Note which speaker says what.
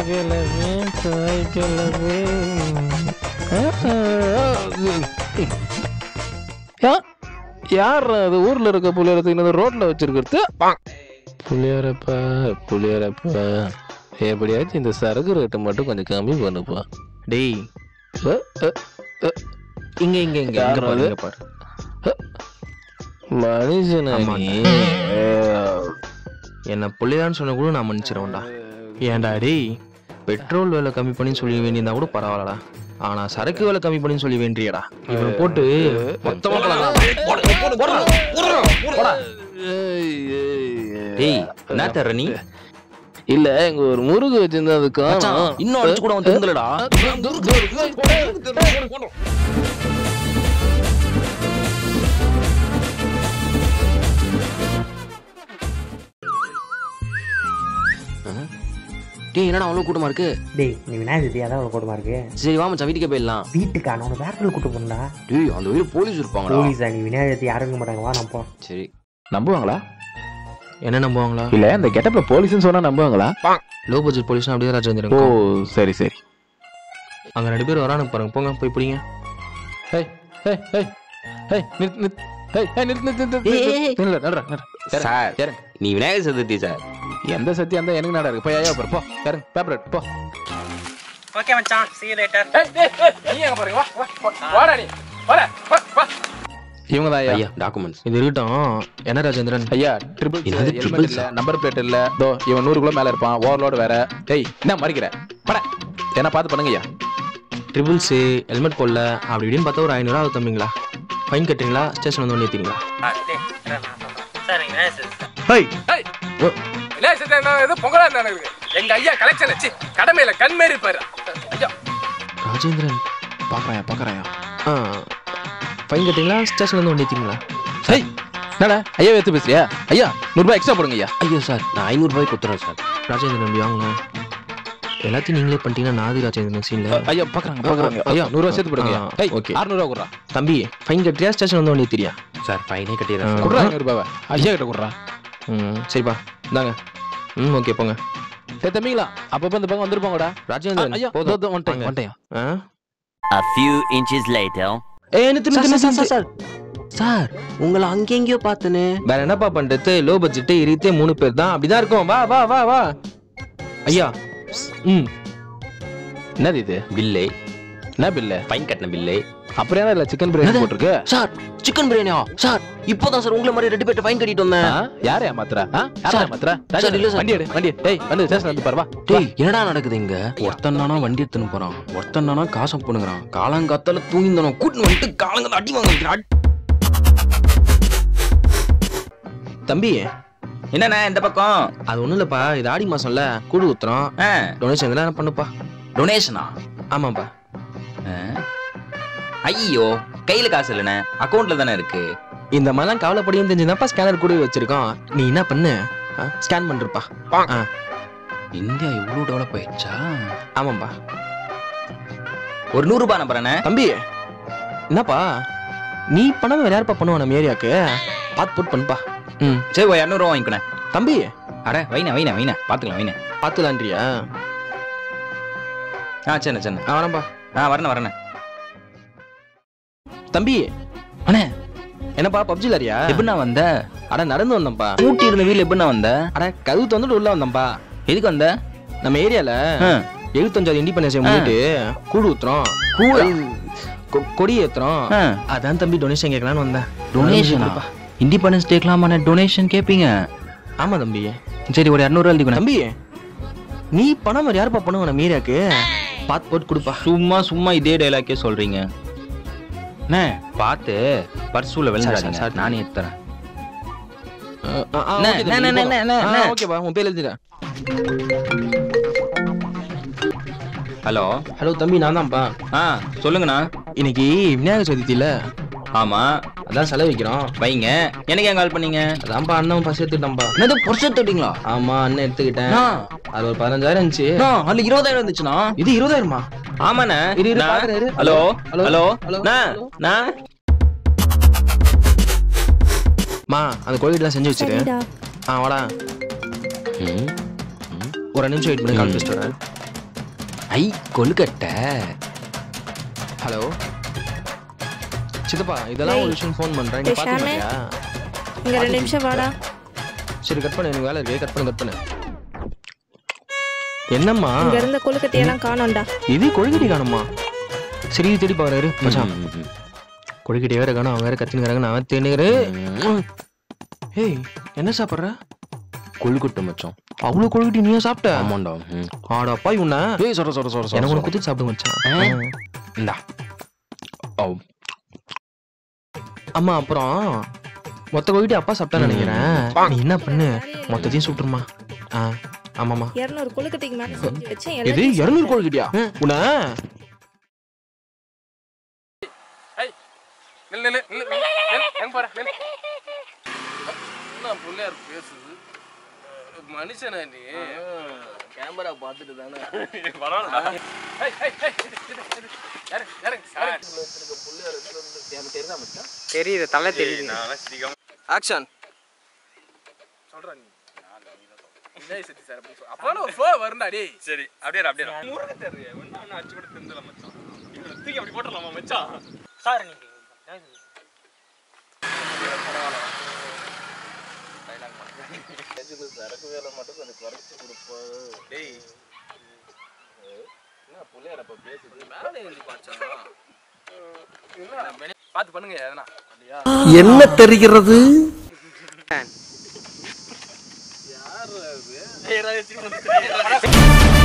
Speaker 1: கிளம்பு தாய் கிளம்பு யார் அது ஊர்ல இருக்க புளியோரத்துக்கு ரோட்ல வச்சிருக்கிறது புளியோரப்பா புளியோரப்பா எப்படியாச்சும் இந்த சரக்கு ரேட்டை மட்டும் கொஞ்சம் கம்மி பண்ணுப்பா
Speaker 2: டேய்
Speaker 1: அ, அ, அ.
Speaker 2: இங்க இங்க இங்க
Speaker 1: யார்
Speaker 2: இங்க பாரு,
Speaker 1: அது?
Speaker 2: இங்க பாரு
Speaker 1: மனுஷனா
Speaker 2: ஆமா.
Speaker 1: நீ
Speaker 2: என்ன பிள்ளையான்னு சொன்ன கூட நான் மன்னிச்சிருவேன்டா ஏன்டா டேய் பெட்ரோல் விலை கம்மி பண்ணி சொல்லி வேண்டியிருந்தா கூட பரவாயில்லடா ஆனா சரக்கு விலை கம்மி பண்ணி சொல்லி வேண்டியடா இவனை போட்டு மொத்தமா கலக்கலாம். போடு, போடு, போடுறா, போடுறா, போடா.
Speaker 1: ஏய், ஏய், ஏய்.
Speaker 2: டேய் என்ன தர்ற நீ
Speaker 1: இல்ல இங்க ஒரு முருகு வச்சிருந்தா அது
Speaker 2: மச்சான்,
Speaker 1: காணோம்.
Speaker 2: இன்னும் அடிச்சு கூட அவன் திருந்தலடா டேய் என்னடா அவ்வளவு கூட்டமா இருக்கு
Speaker 3: டேய் நீ விநாயகர் சதுர்த்தி அதான் அவ்வளோ கூட்டமா இருக்கு
Speaker 2: சரி வா மச்சான் வீட்டுக்கே போயிடலாம்
Speaker 3: வீட்டுக்கு அவனை வேற இடத்துல கூட்டு போனா
Speaker 2: டேய் அந்த வீடு போலீஸ் இருப்பாங்கடா
Speaker 3: போலீஸா நீ விநாயகர் சதுர்த்தி யாரும் இருக்க மாட்டாங்க வா நான் போ
Speaker 2: சரி
Speaker 1: நம்புவாங்களா
Speaker 2: என்ன நம்புவாங்களா
Speaker 1: இல்ல இந்த கெட்டப்ல போலீஸ்னு சொன்னா நம்புவாங்களா
Speaker 2: லோ பட்ஜெட் போலீஸ்னா அப்படியே ராஜேந்திரன்
Speaker 1: ஓ சரி சரி
Speaker 2: அங்க ரெண்டு பேரும் வரானுங்க பாருங்க போங்க போய் பிடிங்க
Speaker 1: ஹே ஹே ஹே ஹே நிறுத்து நிறுத்து ஹே ஹே நிறுத்து நிறுத்து நிறுத்து
Speaker 2: ஏய், ஏய், ஏய்.
Speaker 1: நில்லு நடுறா நடுறா
Speaker 2: சார்
Speaker 1: இறங்கு
Speaker 2: நீ விநாயகர் சதுர்த்தி சார்
Speaker 1: எந்த சத்தியம் அந்த எனக்கு நட இருக்கு போய் ஐயா பாரு போ இறங்கு பேப்பர் எடு போ
Speaker 3: ஓகே மச்சான் see you later
Speaker 1: நீ எங்க பாருங்க வா வா வாடா நீ வாடா வா வா இவங்க தான் ஐயா
Speaker 2: ஐயா டாக்குமெண்ட்ஸ் இது இருக்கட்டும் என்ன ராஜேந்திரன்
Speaker 1: ஐயா ட்ரிபிள்
Speaker 2: என்னது
Speaker 1: ஹெல்மெட்
Speaker 2: triples
Speaker 1: இல்ல நம்பர் பிளேட் இல்ல தோ இவன் நூறு கிலோ மேல இருப்பான் ஓவர்லோடு வேற டேய் என்ன மறிக்கிற பட என்ன பார்த்து பண்ணுங்க ஐயா
Speaker 2: ட்ரிபிள்ஸு ஹெல்மெட் போடல அப்படி இப்படின்னு பார்த்தா ஒரு ஐநூறுவா ஆகுது தம்பிங்களா ஃபைன் கட்டுறீங்களா ஸ்டேஷன் வந்து ஏற்றிங்களா
Speaker 3: சார் நீங்க விநாயகர் சதுர்த்தி
Speaker 4: இது பொங்கலா தானே இருக்கு எங்க ஐயா கலெக்ஷன் வச்சு கடமையில கண்மேறி இருப்பாரு ஐயா
Speaker 2: ராஜேந்திரன்
Speaker 1: பாக்குறேன் பாக்குறேன்
Speaker 2: ஆ ஃபைன் கட்டுறீங்களா ஸ்டேஷன் வந்து ஏற்றிங்களா
Speaker 1: டேய் என்னடா ஐயா எடுத்து பேசுறியா ஐயா நூறுபா எக்ஸ்ட்ரா போடுங்க ஐயா
Speaker 2: ஐயோ சார் நான் ஐநூறுபாய்க்கு கொடுத்துறேன் சார் ராஜேந்திரன் நம்பி வாங்க எல்லாத்தையும் நீங்களே பண்ணிட்டீங்கன்னா நாதி ராஜேந்திரன் சீனில்
Speaker 1: ஐயா பாக்குறாங்க பாக்குறாங்க ஐயா நூறுபா சேர்த்து போடுங்க ஐயா
Speaker 2: ஆ,
Speaker 1: ஏய்
Speaker 2: okay.
Speaker 1: அறுநூறுவா குடுறா
Speaker 2: தம்பி ஃபைன் கட்டுறியா ஸ்டேஷன் வந்து ஏற்றிரியா சார் ஃபைனே கட்டிடுறேன்
Speaker 1: குடுறா ஐநூறுபாவை ஐயா கிட்ட குடுறா
Speaker 2: ம் சரிப்பா இந்தாங்க ம் ஓகே போங்க
Speaker 1: டேய் தம்பிங்களா அப்பப்ப இந்த பக்கம் வந்துருப்பாங்கடா
Speaker 2: ராஜேந்திரன்
Speaker 1: ஐயா
Speaker 2: போதும்
Speaker 1: போதும் வந்துட்டேன்
Speaker 2: வாங்க.
Speaker 1: வந்துட்டேன்
Speaker 2: ஆ
Speaker 5: A few inches later.
Speaker 2: ஏய் Nithu Nithu Nithu sir sir sir உங்களை அங்கெங்கேயோ பார்த்தனே வேற என்னப்பா பண்றது லோ பட்ஜெட் இருபத்தே மூணு பேர் தான் அப்படிதான் இருக்கும் வா வா வா வா ஐயா ம்
Speaker 1: என்னது இது
Speaker 2: பில்லே
Speaker 1: என்ன பில்லு
Speaker 2: ஃபைன் கட்டின பில்லே
Speaker 1: அப்புறம் என்ன இல்ல சிக்கன் பிரியாணி
Speaker 2: என்னது?
Speaker 1: போட்டிருக்கு
Speaker 2: சார் சிக்கன் பிரியாணியா சார் இப்போதான் சார் உங்களை மாதிரி ரெண்டு பேர்ட்ட ஃபைன் கட்டிட்டு வந்தேன்
Speaker 1: ஆ? யாரை ஏமாத்துற ஆ? யாரை
Speaker 2: சார்,
Speaker 1: ஏமாத்துற
Speaker 2: சார், இல்ல சார்.
Speaker 1: வண்டி எடு வண்டி எடு. டேய் வந்து ஸ்டேஷன் வந்து பாரு வா
Speaker 2: டேய் என்னடா நடக்குது இங்க ஒருத்தன் தானா வண்டி எடுத்துன்னு போறான் ஒருத்தன் தானா காசை போனுங்கிறான் காலங்காத்தால தூங்கிந்தனும் கூட்டின்னு வந்துட்டு காலங்காத்த அடி வாங்க வைக்கிறான். தம்பி
Speaker 5: என்னண்ணே இந்த பக்கம்
Speaker 2: அது ஒண்ணும் இல்லப்பா இது ஆடி மாசம்ல கூடு ஊத்துறோம் டொனேஷன் இதெல்லாம் என்ன பண்ணுப்பா
Speaker 5: டொனேஷனா
Speaker 2: ஆமாப்பா
Speaker 5: ஐயோ கையில காசு இல்லைண்ணே அக்கௌண்ட்ல தானே இருக்கு
Speaker 2: இந்த மாதிரிலாம் கவலைப்படியும் தெரிஞ்சுதான்ப்பா ஸ்கேனர் கூட வச்சிருக்கோம் நீ என்ன பண்ணு ஸ்கேன் பண்ணிருப்பா ஆ
Speaker 5: இந்தியா இவ்வளவு டெவலப் ஆயிடுச்சா
Speaker 2: ஆமாப்பா
Speaker 5: ஒரு நூறு ரூபாய் நம்புறேண்ணே
Speaker 2: தம்பி என்னப்பா நீ பண்ணாம வேற யாருப்பா பண்ணுவா நம்ம ஏரியாக்கு பார்த்து போட்டு பண்ணுப்பா ம்
Speaker 5: சரி ஒரு இரநூறுவா வாங்கிக்கணே
Speaker 2: தம்பி
Speaker 5: அட வைண்ணே வைண்ணே வைண்ணே பாத்துக்கலாம் வைண்ணே
Speaker 2: பார்த்துலான்றியா
Speaker 5: ஆ சரிண்ணே சரிண்ணே
Speaker 2: ஆ வரேன்ப்பா
Speaker 5: ஆ வரேண்ணே வரேண்ணே
Speaker 2: தம்பி
Speaker 5: அண்ணே
Speaker 2: என்னப்பா பப்ஜி லாரியா
Speaker 5: எப்படிண்ணா வந்த
Speaker 2: அட நடந்து வந்தேன்ப்பா
Speaker 5: ஊட்டி இருந்த வீட்ல எப்படிண்ணா வந்த
Speaker 2: அட கதவு வந்துட்டு உள்ள வந்தேன்ப்பா
Speaker 5: எதுக்கு வந்த
Speaker 2: நம்ம ஏரியால
Speaker 5: ஆ.
Speaker 2: எழுபத்தஞ்சாவது இண்டிபெண்டன்ஸ் முன்னிட்டு கூடு ஊத்துறோம்
Speaker 5: கூடா?
Speaker 2: கொ- கொடி ஏத்துறோம்
Speaker 5: ஆ.
Speaker 2: அதான் தம்பி டொனேஷன் கேட்கலான்னு வந்தேன்
Speaker 5: டொனேஷனா
Speaker 2: கொடுப்பா.
Speaker 5: இண்டிபெண்டன்ஸ் டேக்கலாமா டொனேஷன் கேட்பீங்க
Speaker 2: ஆமா தம்பி
Speaker 5: சரி ஒரு இரநூறுவா எழுதிக்கணும்
Speaker 2: தம்பி நீ பணம் வேற யாருப்பா பண்ணுவ நம்ம ஏரியாக்கு பார்த்து போட்டு கொடுப்பா
Speaker 5: சும்மா சும்மா இதே டைலாக்கே சொல்றீங்க அண்ணே பார்த்து பர்சூல
Speaker 2: சார், சார்,
Speaker 5: விழுந்துடாதீங்க
Speaker 2: சார்.
Speaker 5: நானே எடுத்துறேன்
Speaker 2: ஆ, ஆ, ஆ,
Speaker 5: அண்ணே,
Speaker 2: okay தம்பி,
Speaker 5: அண்ணே,
Speaker 2: போதும்.
Speaker 5: அண்ணே,
Speaker 2: ஆ,
Speaker 5: அண்ணே.
Speaker 2: ஓகேப்பா உன் பேர் எழுதிட்டேன்
Speaker 5: ஹலோ
Speaker 2: ஹலோ தம்பி நான் தான்ப்பா
Speaker 5: ஆ சொல்லுங்கண்ணா
Speaker 2: இன்னைக்கு விநாயகர் சதுர்த்தியில
Speaker 5: ஆமா
Speaker 2: அதான் செலவு வைக்கிறோம்
Speaker 5: வைங்க எனக்கு ஏன் கால் பண்ணீங்க
Speaker 2: அதான்ப்பா அண்ணன் பஸ் எடுத்துட்டான்ப்பா
Speaker 5: என்னது பொருஷம் தொட்டிங்களா
Speaker 2: ஆமா அண்ணன் எடுத்துக்கிட்டேன் அது ஒரு பதினஞ்சாயிரம் இருந்துச்சு
Speaker 5: அதுல இருபதாயிரம் இருந்துச்சுண்ணா
Speaker 2: இது இருபதாயிரமா
Speaker 5: ஆமாண்ணே
Speaker 2: இரு, இரு,
Speaker 5: நான்-
Speaker 2: பாக்குறேன், இரு.
Speaker 5: ஹலோ
Speaker 2: ஹலோ,
Speaker 5: ஹலோ
Speaker 2: ஹலோ,
Speaker 5: அண்ணா,
Speaker 2: ஹலோ.
Speaker 5: அண்ணா.
Speaker 2: மா அந்த கோழிலாம் செஞ்சு வச்சிரு
Speaker 6: சரிடா
Speaker 2: ஆ வாடா
Speaker 5: ம்,
Speaker 2: ஒரு ரெண்டு நிமிஷம் வெயிட் பண்ணி கால்
Speaker 5: ம்.
Speaker 2: பேசிட்டு வரேன்
Speaker 5: ஐ கொழுக்கட்டை
Speaker 2: ஹலோ சித்தப்பா இதெல்லாம் ஒரு
Speaker 6: டேய்.
Speaker 2: விஷயம் ஃபோன் பண்றேன் நீ
Speaker 6: டேய்,
Speaker 2: பாத்து
Speaker 6: ஷாமே.
Speaker 2: மாட்டியா
Speaker 6: இங்க ரெண்டு நிமிஷம் வாடா
Speaker 2: சரி கட் பண்ணு எனக்கு வேலை இருக்கு கட் பண்ணு கட் பண்ணு என்னம்மா
Speaker 6: இங்க இருந்த கொழுக்கட்டையெல்லாம் காணோம்டா
Speaker 2: இது கொழுக்கட்டை காணுமா சரி இது தேடி பாக்குறாரு மச்சான் கொழுக்கட்டை வேற காணும் அவன் வேற கத்தினுங்கிறாங்க நான் தேனுங்கிறேன் ஏய் என்ன சாப்பிட்ற
Speaker 5: கொழுக்கட்டை மச்சான்
Speaker 2: அவ்வளவு கொழுக்கட்டை நீயா சாப்பிட்ட
Speaker 5: ஆமாண்டா ம்.
Speaker 2: ஆடா அப்பா உன்ன
Speaker 5: ஏய் சொல்ற சொல்ற சொல்ற
Speaker 2: எனக்கு
Speaker 5: சொல்ற
Speaker 2: ஒன்று குத்து சாப்பிடு மச்சான்
Speaker 5: இந்தா ஓ
Speaker 2: அம்மா அப்புறம் மொத்த கொழுக்கட்டை அப்பா சாப்பிட்டான்னு நினைக்கிறேன் நீ என்ன பண்ணு மொத்தத்தையும் சுட்டுருமா ஆ ஆமாம்மா
Speaker 6: இருநூறு கொழுக்கட்டைக்கு மேல செஞ்சு வச்சேன்
Speaker 2: எது
Speaker 6: எல்லாத்தையும்
Speaker 2: இரநூறு
Speaker 6: சாப்பிட்டேன்.
Speaker 2: கொழுக்கட்டியா உன்ன
Speaker 4: நில்லு நில்லு நில்லு நில்லு எங்க போற நில்லு என்ன பிள்ளையார் பேசுது மனுஷனா நீ
Speaker 2: கேமரா பார்த்துட்டு தானே
Speaker 4: பரவாயில்ல ஏய் ஏய் ஏய் இது, இது, இது. யாரு யாரு யாரு
Speaker 3: தெரியுது தலை தெரியுது
Speaker 2: ஆக்ஷன்
Speaker 4: சொல்றா நீ விஜய் சக்தி சார் அப்படி சொல் அப்போ ஒரு ஃபோ வரும்டா டேய்
Speaker 7: சரி அப்படியே இரு, அப்படியே இரு. முருகை தெரியல ஒண்ணு ஒண்ணு அடிச்சு கூட தெரிஞ்சல மச்சான் இவனை தூக்கி அப்படி போட்டுடலாமா மச்சான்
Speaker 3: சார் நீங்க
Speaker 4: டேய் என்ன புள்ளையார் அப்ப பேசுது மேலே எழுதி பாச்சான் என்ன பார்த்து பண்ணுங்க எதனா அப்படியா
Speaker 8: என்ன தெரிகிறது
Speaker 7: ஏய், ராஜேஷ், இவனை தூக்கி-